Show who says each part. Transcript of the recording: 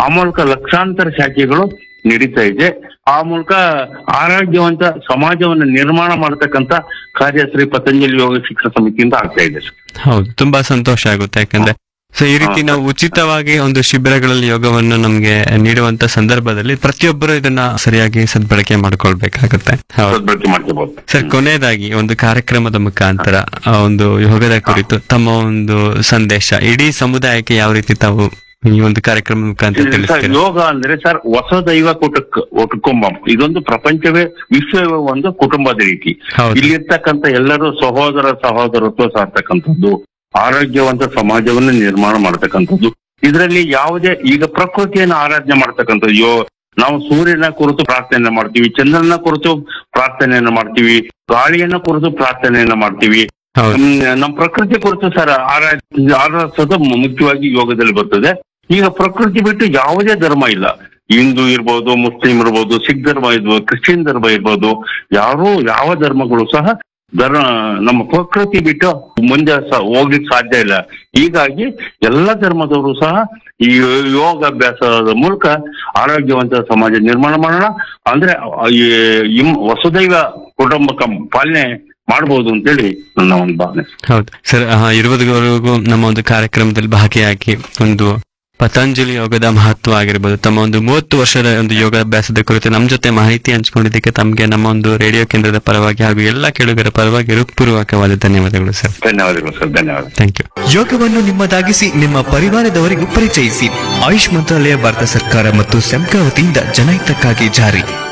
Speaker 1: ಆ ಮೂಲಕ ಲಕ್ಷಾಂತರ ಶಾಖೆಗಳು ನಡೀತಾ ಇದೆ ಆ ಮೂಲಕ ಆರೋಗ್ಯವಂತ ಸಮಾಜವನ್ನು ನಿರ್ಮಾಣ ಮಾಡತಕ್ಕಂತ ಕಾರ್ಯ ಶ್ರೀ ಪತಂಜಲಿ ಯೋಗ ಶಿಕ್ಷಣ ಸಮಿತಿಯಿಂದ ಆಗ್ತಾ ಇದೆ ಸರ್.
Speaker 2: ಹೌದು ತುಂಬಾ ಸಂತೋಷ ಆಗುತ್ತೆ ಯಾಕಂದ್ರೆ ಸೊ ಈ ರೀತಿ ನಾವು ಉಚಿತವಾಗಿ ಒಂದು ಶಿಬಿರಗಳಲ್ಲಿ ಯೋಗವನ್ನು ನಮ್ಗೆ ನೀಡುವಂತ ಸಂದರ್ಭದಲ್ಲಿ ಪ್ರತಿಯೊಬ್ಬರು ಇದನ್ನ ಸರಿಯಾಗಿ ಸದ್ಬಳಕೆ ಮಾಡ್ಕೊಳ್ಬೇಕಾಗುತ್ತೆ ಹೌದು
Speaker 1: ಸದ್ಬಳಕೆ ಮಾಡ್ಕೋಬಹುದು
Speaker 2: ಸರ್ ಕೊನೆಯದಾಗಿ ಒಂದು ಕಾರ್ಯಕ್ರಮದ ಮುಖಾಂತರ ಆ ಒಂದು ಯೋಗದ ಕುರಿತು ತಮ್ಮ ಒಂದು ಸಂದೇಶ ಇಡೀ ಸಮುದಾಯಕ್ಕೆ ಯಾವ ರೀತಿ ತಾವು ಈ ಒಂದು ಕಾರ್ಯಕ್ರಮದ ಮುಖಾಂತರ
Speaker 1: ಸರ್
Speaker 2: ತಿಳಿಸ್ತೀರಾ
Speaker 1: ಯೋಗ ಅಂದ್ರೆ ಸರ್ ಹೊಸ ದೈವ ಕುಟುಕ್ ಕುಟುಂಬಂ ಇದೊಂದು ಪ್ರಪಂಚವೇ ವಿಶ್ವವೇ ಒಂದು ಕುಟುಂಬದ ರೀತಿ
Speaker 2: ಹೌದು
Speaker 1: ಇಲ್ಲಿರ್ತಕ್ಕಂಥ ಎಲ್ಲರೂ ಸಹೋದರ ಸಹೋದರತ್ವ ಸಾರ್ತಕ್ಕಂಥದ್ದು ಆರೋಗ್ಯವಂತ ಸಮಾಜವನ್ನು ನಿರ್ಮಾಣ ಮಾಡತಕ್ಕಂಥದ್ದು ಇದರಲ್ಲಿ ಯಾವುದೇ ಈಗ ಪ್ರಕೃತಿಯನ್ನು ಆರಾಧನೆ ಮಾಡ್ತಕ್ಕಂಥದ್ದು ಯೋ ನಾವು ಸೂರ್ಯನ ಕುರಿತು ಪ್ರಾರ್ಥನೆಯನ್ನ ಮಾಡ್ತೀವಿ ಚಂದ್ರನ ಕುರಿತು ಪ್ರಾರ್ಥನೆಯನ್ನ ಮಾಡ್ತೀವಿ ಗಾಳಿಯನ್ನ ಕುರಿತು ಪ್ರಾರ್ಥನೆಯನ್ನ ಮಾಡ್ತೀವಿ
Speaker 2: ಹೌದು
Speaker 1: ಹ್ಮ್, ನಮ್ಮ ಪ್ರಕೃತಿ ಕುರಿತು ಸರ್ ಆರಾ ಆರಾಧಿಸೋದು ಮು- ಮುಖ್ಯವಾಗಿ ಯೋಗದಲ್ಲಿ ಬರ್ತದೆ ಈಗ ಪ್ರಕೃತಿ ಬಿಟ್ಟು ಯಾವುದೇ ಧರ್ಮ ಇಲ್ಲ ಹಿಂದೂ ಇರ್ಬೋದು ಮುಸ್ಲಿಂ ಇರ್ಬೋದು ಸಿಖ್ ಧರ್ಮ ಇರ್ಬೋದು ಕ್ರಿಶ್ಚಿಯನ್ ಧರ್ಮ ಇರ್ಬೋದು ಯಾರು ಯಾವ ಧರ್ಮಗಳು ಸಹ ಧರ್ಮ ನಮ್ಮ ಪ್ರಕೃತಿ ಬಿಟ್ಟು ಮುಂದೆ ಸ- ಹೋಗ್ಲಿಕ್ಕೆ ಸಾಧ್ಯ ಇಲ್ಲ ಹೀಗಾಗಿ ಎಲ್ಲ ಧರ್ಮದವರು ಸಹ ಈ ಯೋಗಾಭ್ಯಾಸದ ಮೂಲಕ ಆರೋಗ್ಯವಂತ ಸಮಾಜ ನಿರ್ಮಾಣ ಮಾಡೋಣ ಅಂದ್ರೆ ಈ ಇಮ್- ವಸುದೈವ ಕುಟುಂಬಕ ಪಾಲನೆ ಮಾಡಬಹುದು ಅಂತೇಳಿ ನನ್ನ ಒಂದು ಭಾವನೆ
Speaker 2: ಹೌದು ಸರ್ ಇರುವುದವರೆಗೂ ನಮ್ಮ ಒಂದು ಕಾರ್ಯಕ್ರಮದಲ್ಲಿ ಭಾಗಿಯಾಗಿ ಒಂದು ಪತಂಜಲಿ ಯೋಗದ ಮಹತ್ವ ಆಗಿರ್ಬೋದು ತಮ್ಮ ಒಂದು ಮೂವತ್ತು ವರ್ಷದ ಒಂದು ಯೋಗಾಭ್ಯಾಸದ ಕುರಿತು ನಮ್ಮ ಜೊತೆ ಮಾಹಿತಿ ಹಂಚಿಕೊಂಡಿದ್ದಕ್ಕೆ ತಮಗೆ ನಮ್ಮ ಒಂದು ರೇಡಿಯೋ ಕೇಂದ್ರದ ಪರವಾಗಿ ಹಾಗೂ ಎಲ್ಲ ಕೇಳುಗರ ಪರವಾಗಿ ಹೃತ್ಪೂರ್ವಕವಾದ ಧನ್ಯವಾದಗಳು ಸರ್
Speaker 1: ಧನ್ಯವಾದಗಳು ಸರ್ ಧನ್ಯವಾದ
Speaker 2: ಥ್ಯಾಂಕ್ ಯು
Speaker 3: ಯೋಗವನ್ನು ನಿಮ್ಮದಾಗಿಸಿ ನಿಮ್ಮ ಪರಿವಾರದವರಿಗೂ ಪರಿಚಯಿಸಿ ಆಯುಷ್ ಮಂತ್ರಾಲಯ ಭಾರತ ಸರ್ಕಾರ ಮತ್ತು ಸೆಮ್ಕಾ ವತಿಯಿಂದ ಜನಹಿತಕ್ಕಾಗಿ ಜಾರಿ